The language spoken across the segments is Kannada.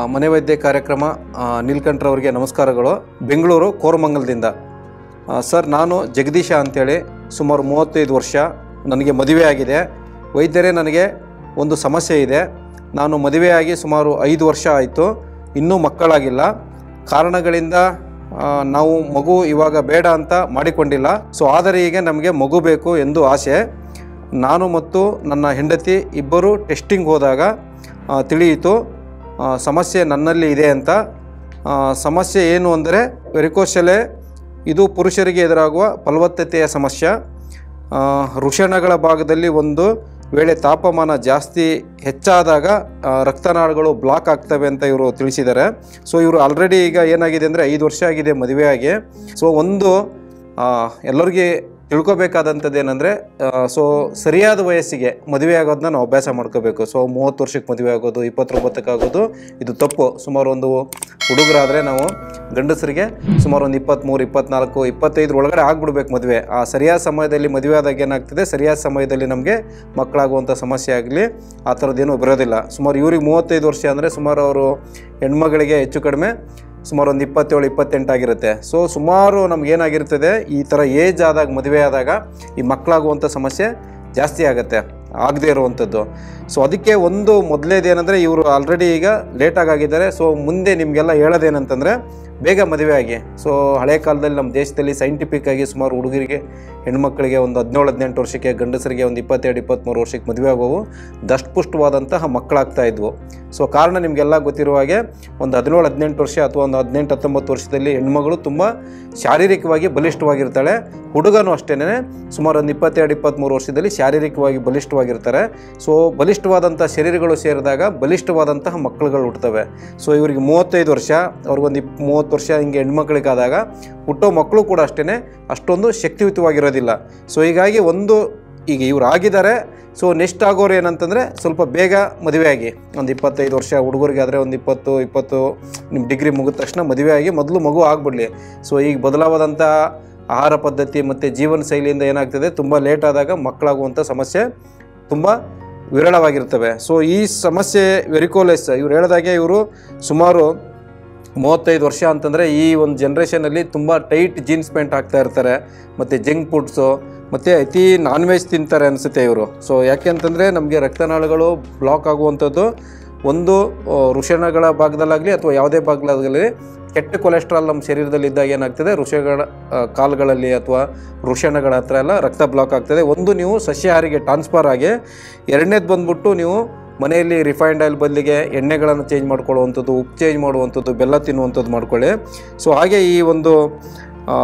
ಮನೆ ವೈದ್ಯ ಕಾರ್ಯಕ್ರಮ ಆ, ನೀಲ್ಕಂಠರವರಿಗೆ ನಮಸ್ಕಾರಗಳು ಬೆಂಗಳೂರು ಕೋರಮಂಗಲದಿಂದ ಆ, ಸರ್ ನಾನು ಜಗದೀಶ ಅಂತೇಳಿ ಸುಮಾರು ಮೂವತ್ತೈದು ವರ್ಷ ನನಗೆ ಮದುವೆ ಆಗಿದೆ ವೈದ್ಯರೇ ನನಗೆ ಒಂದು ಸಮಸ್ಯೆ ಇದೆ ನಾನು ಮದುವೆಯಾಗಿ ಸುಮಾರು ಐದು ವರ್ಷ ಆಯಿತು ಇನ್ನೂ ಮಕ್ಕಳಾಗಿಲ್ಲ ಕಾರಣಗಳಿಂದ ಆ, ನಾವು ಮಗು ಇವಾಗ ಬೇಡ ಅಂತ ಮಾಡಿಕೊಂಡಿಲ್ಲ ಸೊ ಆದರೆ ಈಗ ನಮಗೆ ಮಗು ಬೇಕು ಎಂದು ಆಸೆ ನಾನು ಮತ್ತು ನನ್ನ ಹೆಂಡತಿ ಇಬ್ಬರು ಟೆಸ್ಟಿಂಗ್ ಹೋದಾಗ ಆ, ತಿಳಿಯಿತು ಆ, ಸಮಸ್ಯೆ ನನ್ನಲ್ಲಿ ಇದೆ ಅಂತ ಆ, ಸಮಸ್ಯೆ ಏನು ಅಂದರೆ ವೆರಿಕೋಶಲೆ ಇದು ಪುರುಷರಿಗೆ ಎದುರಾಗುವ ಫಲವತ್ತತೆಯ ಸಮಸ್ಯೆ ಆ, ವೃಷಣಗಳ ಭಾಗದಲ್ಲಿ ಒಂದು ವೇಳೆ ತಾಪಮಾನ ಜಾಸ್ತಿ ಹೆಚ್ಚಾದಾಗ ಆ, ರಕ್ತನಾಳಗಳು ಬ್ಲಾಕ್ ಆಗ್ತವೆ ಅಂತ ಇವರು ತಿಳಿಸಿದ್ದಾರೆ ಸೊ ಇವರು ಆಲ್ರೆಡಿ ಈಗ ಏನಾಗಿದೆ ಅಂದರೆ ಐದು ವರ್ಷ ಆಗಿದೆ ಮದುವೆಯಾಗಿ ಸೊ ಒಂದು ಆ, ಎಲ್ಲರಿಗೆ ತಿಳ್ಕೊಬೇಕಾದಂಥದ್ದು ಏನಂದರೆ ಸೊ ಸರಿಯಾದ ವಯಸ್ಸಿಗೆ ಮದುವೆ ಆಗೋದನ್ನ ನಾವು ಅಭ್ಯಾಸ ಮಾಡ್ಕೋಬೇಕು ಸೊ ಮೂವತ್ತು ವರ್ಷಕ್ಕೆ ಮದುವೆ ಆಗೋದು ಇಪ್ಪತ್ತೊಂಬತ್ತಕ್ಕೆ ಆಗೋದು ಇದು ತಪ್ಪು ಸುಮಾರು ಒಂದು ಹುಡುಗರಾದರೆ ನಾವು ಗಂಡಸರಿಗೆ ಸುಮಾರು ಒಂದು ಇಪ್ಪತ್ತ್ಮೂರು ಇಪ್ಪತ್ನಾಲ್ಕು ಇಪ್ಪತ್ತೈದರ ಒಳಗಡೆ ಆಗ್ಬಿಡ್ಬೇಕು ಮದುವೆ ಆ ಸರಿಯಾದ ಸಮಯದಲ್ಲಿ ಮದುವೆ ಆದಾಗ ಏನಾಗ್ತದೆ ಸರಿಯಾದ ಸಮಯದಲ್ಲಿ ನಮಗೆ ಮಕ್ಕಳಾಗುವಂಥ ಸಮಸ್ಯೆ ಆಗಲಿ ಆ ಥರದ್ದೇನೂ ಬರೋದಿಲ್ಲ ಸುಮಾರು ಇವ್ರಿಗೆ ಮೂವತ್ತೈದು ವರ್ಷ ಅಂದರೆ ಸುಮಾರು ಅವರು ಹೆಣ್ಮಗಳಿಗೆ ಹೆಚ್ಚು ಕಡಿಮೆ ಸುಮಾರು ಒಂದು ಇಪ್ಪತ್ತೇಳು ಇಪ್ಪತ್ತೆಂಟಾಗಿರುತ್ತೆ ಸೊ ಸುಮಾರು ನಮಗೇನಾಗಿರ್ತದೆ ಈ ಥರ ಏಜ್ ಆದಾಗ ಮದುವೆ ಆದಾಗ ಈ ಮಕ್ಕಳಾಗುವಂಥ ಸಮಸ್ಯೆ ಜಾಸ್ತಿ ಆಗುತ್ತೆ ಆಗದೇ ಇರುವಂಥದ್ದು ಸೊ ಅದಕ್ಕೆ ಒಂದು ಮೊದಲೇದೇನೆಂದರೆ ಇವರು ಆಲ್ರೆಡಿ ಈಗ ಲೇಟಾಗಿ ಆಗಿದ್ದಾರೆ ಸೊ ಮುಂದೆ ನಿಮಗೆಲ್ಲ ಹೇಳೋದೇನಂತಂದರೆ ಬೇಗ ಮದುವೆ ಆಗಿ ಸೊ ಹಳೆ ಕಾಲದಲ್ಲಿ ನಮ್ಮ ದೇಶದಲ್ಲಿ ಸೈಂಟಿಫಿಕ್ ಆಗಿ ಸುಮಾರು ಹುಡುಗರಿಗೆ ಹೆಣ್ಮಕ್ಳಿಗೆ ಒಂದು ಹದಿನೇಳು ಹದಿನೆಂಟು ವರ್ಷಕ್ಕೆ ಗಂಡಸರಿಗೆ ಒಂದು ಇಪ್ಪತ್ತೆರಡು ಇಪ್ಪತ್ತ್ಮೂರು ವರ್ಷಕ್ಕೆ ಮದುವೆ ಆಗೋವು ದಷ್ಟಪುಷ್ಟವಾದಂತಹ ಮಕ್ಕಳಾಗ್ತಾ ಇದ್ವು ಸೊ ಕಾರಣ ನಿಮಗೆಲ್ಲ ಗೊತ್ತಿರುವ ಹಾಗೆ ಒಂದು ಹದಿನೇಳು ಹದಿನೆಂಟು ವರ್ಷ ಅಥವಾ ಒಂದು ಹದಿನೆಂಟು ಹತ್ತೊಂಬತ್ತು ವರ್ಷದಲ್ಲಿ ಹೆಣ್ಮಗಳು ತುಂಬ ಶಾರೀರಿಕವಾಗಿ ಬಲಿಷ್ಠವಾಗಿರ್ತಾಳೆ ಹುಡುಗನೂ ಅಷ್ಟೇ ಸುಮಾರು ಒಂದು ಇಪ್ಪತ್ತೆರಡು ಇಪ್ಪತ್ತ್ಮೂರು ವರ್ಷದಲ್ಲಿ ಶಾರೀರಿಕವಾಗಿ ಬಲಿಷ್ಠವಾಗಿರ್ತಾರೆ ಸೊ ಬಲಿಷ್ಠವಾದಂಥ ಶರೀರಗಳು ಸೇರಿದಾಗ ಬಲಿಷ್ಠವಾದಂತಹ ಮಕ್ಕಳುಗಳು ಹುಟ್ಟುತ್ತವೆ ಸೊ ಇವರಿಗೆ ಮೂವತ್ತೈದು ವರ್ಷ ಅವ್ರಿಗೊಂದು ಇಪ್ ಮೂವತ್ತು ವರ್ಷ ಹಿಂಗೆ ಹೆಣ್ಮಕ್ಳಿಗಾದಾಗ ಹುಟ್ಟೋ ಮಕ್ಕಳು ಕೂಡ ಅಷ್ಟೇ ಅಷ್ಟೊಂದು ಶಕ್ತಿಯುತವಾಗಿರೋದಿಲ್ಲ ಸೊ ಹೀಗಾಗಿ ಒಂದು ಈಗ ಇವ್ರು ಆಗಿದ್ದಾರೆ ಸೊ ನೆಕ್ಸ್ಟ್ ಆಗೋರು ಏನಂತಂದರೆ ಸ್ವಲ್ಪ ಬೇಗ ಮದುವೆ ಆಗಿ ಒಂದು ಇಪ್ಪತ್ತೈದು ವರ್ಷ ಹುಡುಗರಿಗೆ ಆದರೆ ಒಂದು ಇಪ್ಪತ್ತು ಇಪ್ಪತ್ತು ನಿಮ್ಮ ಡಿಗ್ರಿ ಮುಗಿದ ತಕ್ಷಣ ಮದುವೆ ಆಗಿ ಮೊದಲು ಮಗು ಆಗ್ಬಿಡಲಿ ಸೊ ಈಗ ಬದಲಾವಾದಂಥ ಆಹಾರ ಪದ್ಧತಿ ಮತ್ತು ಜೀವನ ಶೈಲಿಯಿಂದ ಏನಾಗ್ತದೆ ತುಂಬ ಲೇಟ್ ಆದಾಗ ಮಕ್ಕಳಾಗುವಂಥ ಸಮಸ್ಯೆ ತುಂಬ ವಿರಳವಾಗಿರ್ತವೆ ಸೊ ಈ ಸಮಸ್ಯೆ ವೆರಿಕೋಲೆಸ್ ಇವ್ರು ಹೇಳಿದಾಗೆ ಇವರು ಸುಮಾರು ಮೂವತ್ತೈದು ವರ್ಷ ಅಂತಂದರೆ ಈ ಒಂದು ಜನ್ರೇಷನಲ್ಲಿ ತುಂಬ ಟೈಟ್ ಜೀನ್ಸ್ ಪ್ಯಾಂಟ್ ಹಾಕ್ತಾ ಇರ್ತಾರೆ ಮತ್ತು ಜಂಕ್ ಫುಡ್ಸು ಮತ್ತು ಅತಿ ನಾನ್ ವೆಜ್ ತಿಂತಾರೆ ಅನಿಸುತ್ತೆ ಇವರು ಸೊ ಯಾಕೆ ಅಂತಂದರೆ ನಮಗೆ ರಕ್ತನಾಳಗಳು ಬ್ಲಾಕ್ ಆಗುವಂಥದ್ದು ಒಂದು ಆ, ವೃಷಣಗಳ ಭಾಗದಲ್ಲಾಗಲಿ ಅಥವಾ ಯಾವುದೇ ಭಾಗದಲ್ಲಾಗಲಿ ಕೆಟ್ಟ ಕೊಲೆಸ್ಟ್ರಾಲ್ ನಮ್ಮ ಶರೀರದಲ್ಲಿ ಇದ್ದಾಗ ಏನಾಗ್ತದೆ ವೃಷಗಳ ಆ, ಕಾಲುಗಳಲ್ಲಿ ಅಥವಾ ವೃಷಣಗಳ ಹತ್ರ ಎಲ್ಲ ರಕ್ತ ಬ್ಲಾಕ್ ಆಗ್ತದೆ ಒಂದು ನೀವು ಸಸ್ಯಾಹಾರಿಗೆ ಟ್ರಾನ್ಸ್ಫರ್ ಆಗಿ ಎರಡನೇದು ಬಂದ್ಬಿಟ್ಟು ನೀವು ಮನೆಯಲ್ಲಿ ರಿಫೈನ್ಡ್ ಆಯಿಲ್ ಬದಲಿಗೆ ಎಣ್ಣೆಗಳನ್ನು ಚೇಂಜ್ ಮಾಡ್ಕೊಳ್ಳುವಂಥದ್ದು ಉಪ್ಪು ಚೇಂಜ್ ಮಾಡುವಂಥದ್ದು ಬೆಲ್ಲ ತಿನ್ನುವಂಥದ್ದು ಮಾಡ್ಕೊಳ್ಳಿ ಸೊ ಹಾಗೆ ಈ ಒಂದು ಆ,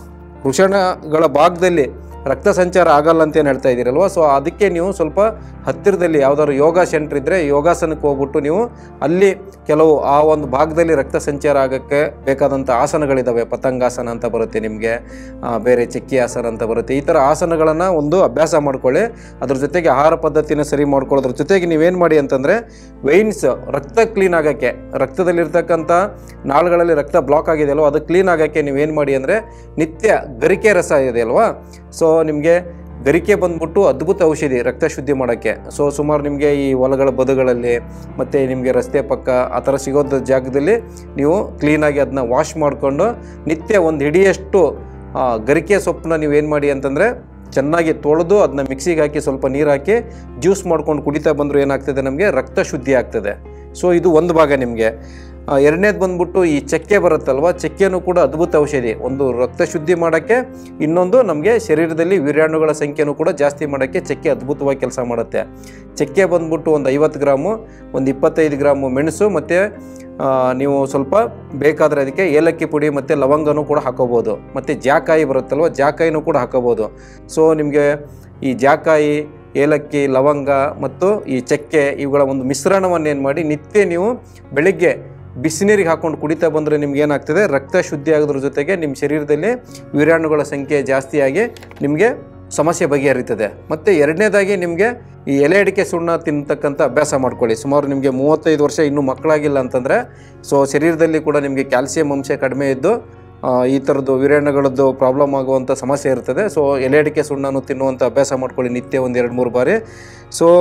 ವೃಷಣಗಳ ಭಾಗದಲ್ಲಿ ರಕ್ತ ಸಂಚಾರ ಆಗಲ್ಲ ಅಂತ ಏನು ಹೇಳ್ತಾ ಇದ್ದೀರಲ್ವ ಸೊ ಅದಕ್ಕೆ ನೀವು ಸ್ವಲ್ಪ ಹತ್ತಿರದಲ್ಲಿ ಯಾವ್ದಾದ್ರು ಯೋಗ ಸೆಂಟ್ರ್ ಇದ್ದರೆ ಯೋಗಾಸನಕ್ಕೆ ಹೋಗ್ಬಿಟ್ಟು ನೀವು ಅಲ್ಲಿ ಕೆಲವು ಆ ಒಂದು ಭಾಗದಲ್ಲಿ ರಕ್ತ ಸಂಚಾರ ಆಗೋಕ್ಕೆ ಬೇಕಾದಂಥ ಆಸನಗಳಿದ್ದಾವೆ ಪತಂಗಾಸನ ಅಂತ ಬರುತ್ತೆ ನಿಮಗೆ ಬೇರೆ ಚಕ್ಕಿ ಆಸನ ಅಂತ ಬರುತ್ತೆ ಈ ಥರ ಆಸನಗಳನ್ನು ಒಂದು ಅಭ್ಯಾಸ ಮಾಡ್ಕೊಳ್ಳಿ ಅದ್ರ ಜೊತೆಗೆ ಆಹಾರ ಪದ್ಧತಿನ ಸರಿ ಮಾಡ್ಕೊಳ್ಳೋದ್ರ ಜೊತೆಗೆ ನೀವೇನು ಮಾಡಿ ಅಂತಂದರೆ ವೈನ್ಸ್ ರಕ್ತ ಕ್ಲೀನ್ ಆಗೋಕ್ಕೆ ರಕ್ತದಲ್ಲಿರ್ತಕ್ಕಂಥ ನಾಳುಗಳಲ್ಲಿ ರಕ್ತ ಬ್ಲಾಕ್ ಆಗಿದೆ ಅಲ್ವಾ ಅದು ಕ್ಲೀನ್ ಆಗೋಕ್ಕೆ ನೀವೇನು ಮಾಡಿ ಅಂದರೆ ನಿತ್ಯ ಗರಿಕೆ ರಸ ಇದೆ ಅಲ್ವಾ ಸೊ ನಿಮಗೆ ಗರಿಕೆ ಬಂದ್ಬಿಟ್ಟು ಅದ್ಭುತ ಔಷಧಿ ರಕ್ತ ಶುದ್ಧಿ ಮಾಡೋಕ್ಕೆ ಸೊ ಸುಮಾರು ನಿಮಗೆ ಈ ಹೊಲಗಳ ಬದುಗಳಲ್ಲಿ ಮತ್ತು ನಿಮಗೆ ರಸ್ತೆ ಪಕ್ಕ ಆ ಥರ ಸಿಗೋದ ಜಾಗದಲ್ಲಿ ನೀವು ಕ್ಲೀನಾಗಿ ಅದನ್ನ ವಾಶ್ ಮಾಡಿಕೊಂಡು ನಿತ್ಯ ಒಂದು ಹಿಡಿಯಷ್ಟು ಆ, ಗರಿಕೆ ಸೊಪ್ಪನ್ನ ನೀವೇನು ಮಾಡಿ ಅಂತಂದರೆ ಚೆನ್ನಾಗಿ ತೊಳೆದು ಅದನ್ನ ಮಿಕ್ಸಿಗೆ ಹಾಕಿ ಸ್ವಲ್ಪ ನೀರು ಹಾಕಿ ಜ್ಯೂಸ್ ಮಾಡ್ಕೊಂಡು ಕುಡಿತಾ ಬಂದರೂ ಏನಾಗ್ತದೆ ನಮಗೆ ರಕ್ತ ಶುದ್ಧಿ ಆಗ್ತದೆ ಸೊ ಇದು ಒಂದು ಭಾಗ ನಿಮಗೆ ಎರಡನೇದು ಬಂದ್ಬಿಟ್ಟು ಈ ಚಕ್ಕೆ ಬರುತ್ತಲ್ವ ಚಕ್ಕೆನೂ ಕೂಡ ಅದ್ಭುತ ಔಷಧಿ ಒಂದು ರಕ್ತ ಶುದ್ಧಿ ಮಾಡೋಕ್ಕೆ ಇನ್ನೊಂದು ನಮಗೆ ಶರೀರದಲ್ಲಿ ವೀರ್ಯಾಣುಗಳ ಸಂಖ್ಯೆನೂ ಕೂಡ ಜಾಸ್ತಿ ಮಾಡೋಕ್ಕೆ ಚಕ್ಕೆ ಅದ್ಭುತವಾಗಿ ಕೆಲಸ ಮಾಡುತ್ತೆ ಚಕ್ಕೆ ಬಂದ್ಬಿಟ್ಟು ಒಂದು ಐವತ್ತು ಗ್ರಾಮು ಒಂದು ಇಪ್ಪತ್ತೈದು ಗ್ರಾಮು ಮೆಣಸು ಮತ್ತು ನೀವು ಸ್ವಲ್ಪ ಬೇಕಾದರೆ ಅದಕ್ಕೆ ಏಲಕ್ಕಿ ಪುಡಿ ಮತ್ತು ಲವಂಗನೂ ಕೂಡ ಹಾಕೋಬೋದು ಮತ್ತು ಜಾಕಾಯಿ ಬರುತ್ತಲ್ವ ಜಾಕಾಯಿನೂ ಕೂಡ ಹಾಕೋಬೋದು ಸೊ ನಿಮಗೆ ಈ ಜಾಕಾಯಿ ಏಲಕ್ಕಿ ಲವಂಗ ಮತ್ತು ಈ ಚಕ್ಕೆ ಇವುಗಳ ಒಂದು ಮಿಶ್ರಣವನ್ನು ಏನು ಮಾಡಿ ನಿತ್ಯ ನೀವು ಬೆಳಿಗ್ಗೆ ಬಿಸಿನೀರಿಗೆ ಹಾಕೊಂಡು ಕುಡಿತಾ ಬಂದರೆ ನಿಮ್ಗೆ ಏನಾಗ್ತದೆ ರಕ್ತ ಶುದ್ಧಿ ಆಗೋದ್ರ ಜೊತೆಗೆ ನಿಮ್ಮ ಶರೀರದಲ್ಲಿ ವೀರ್ಯಾಣುಗಳ ಸಂಖ್ಯೆ ಜಾಸ್ತಿಯಾಗಿ ನಿಮಗೆ ಸಮಸ್ಯೆ ಬಗೆಹರಿತದೆ ಮತ್ತು ಎರಡನೇದಾಗಿ ನಿಮಗೆ ಈ ಎಲೆ ಅಡಿಕೆ ಸುಣ್ಣ ತಿನ್ನತಕ್ಕಂಥ ಅಭ್ಯಾಸ ಮಾಡ್ಕೊಳ್ಳಿ ಸುಮಾರು ನಿಮಗೆ ಮೂವತ್ತೈದು ವರ್ಷ ಇನ್ನೂ ಮಕ್ಕಳಾಗಿಲ್ಲ ಅಂತಂದರೆ ಸೊ ಶರೀರದಲ್ಲಿ ಕೂಡ ನಿಮಗೆ ಕ್ಯಾಲ್ಸಿಯಂ ಅಂಶ ಕಡಿಮೆ ಇದ್ದು ಆ, ಈ ಥರದ್ದು ವೀರ್ಯಾಣುಗಳದ್ದು ಪ್ರಾಬ್ಲಮ್ ಆಗುವಂಥ ಸಮಸ್ಯೆ ಇರ್ತದೆ ಸೊ ಎಲೆ ಅಡಿಕೆ ಸುಣ್ಣನು ತಿನ್ನುವಂಥ ಅಭ್ಯಾಸ ಮಾಡ್ಕೊಳ್ಳಿ ನಿತ್ಯ ಒಂದು ಎರಡು ಮೂರು ಬಾರಿ ಸೊ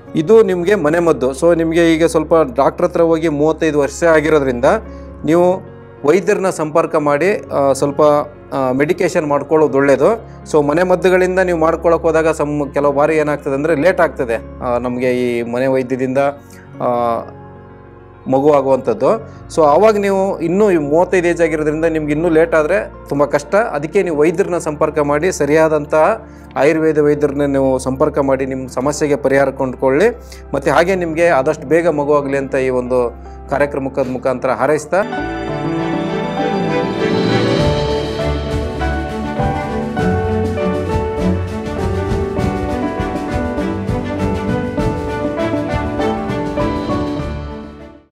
ಇದು ನಿಮಗೆ ಮನೆಮದ್ದು ಸೊ ನಿಮಗೆ ಈಗ ಸ್ವಲ್ಪ ಡಾಕ್ಟ್ರ್ ಹತ್ರ ಹೋಗಿ ಮೂವತ್ತೈದು ವರ್ಷ ಆಗಿರೋದ್ರಿಂದ ನೀವು ವೈದ್ಯರನ್ನ ಸಂಪರ್ಕ ಮಾಡಿ ಆ, ಸ್ವಲ್ಪ ಮೆಡಿಕೇಷನ್ ಮಾಡ್ಕೊಳ್ಳೋದು ಒಳ್ಳೆಯದು ಸೊ ಮನೆಮದ್ದುಗಳಿಂದ ನೀವು ಮಾಡ್ಕೊಳಕ್ಕೆ ಹೋದಾಗ ಸಮ್ ಕೆಲವು ಬಾರಿ ಏನಾಗ್ತದೆ ಅಂದರೆ ಲೇಟ್ ಆಗ್ತದೆ ನಮಗೆ ಈ ಮನೆ ವೈದ್ಯದಿಂದ ಆ, ಮಗು ಆಗುವಂಥದ್ದು ಸೊ ಆವಾಗ ನೀವು ಇನ್ನೂ ಈ ಮೂವತ್ತೈದು ಏಜ್ ಆಗಿರೋದ್ರಿಂದ ನಿಮ್ಗೆ ಇನ್ನೂ ಲೇಟ್ ಆದರೆ ತುಂಬ ಕಷ್ಟ ಅದಕ್ಕೆ ನೀವು ವೈದ್ಯರನ್ನ ಸಂಪರ್ಕ ಮಾಡಿ ಸರಿಯಾದಂತಹ ಆಯುರ್ವೇದ ವೈದ್ಯರನ್ನ ನೀವು ಸಂಪರ್ಕ ಮಾಡಿ ನಿಮ್ಮ ಸಮಸ್ಯೆಗೆ ಪರಿಹಾರ ಕೊಂಡ್ಕೊಳ್ಳಿ ಮತ್ತು ಹಾಗೆ ನಿಮಗೆ ಆದಷ್ಟು ಬೇಗ ಮಗು ಆಗಲಿ ಅಂತ ಈ ಒಂದು ಕಾರ್ಯಕ್ರಮದ ಮುಖಾಂತರ ಹಾರೈಸ್ತಾ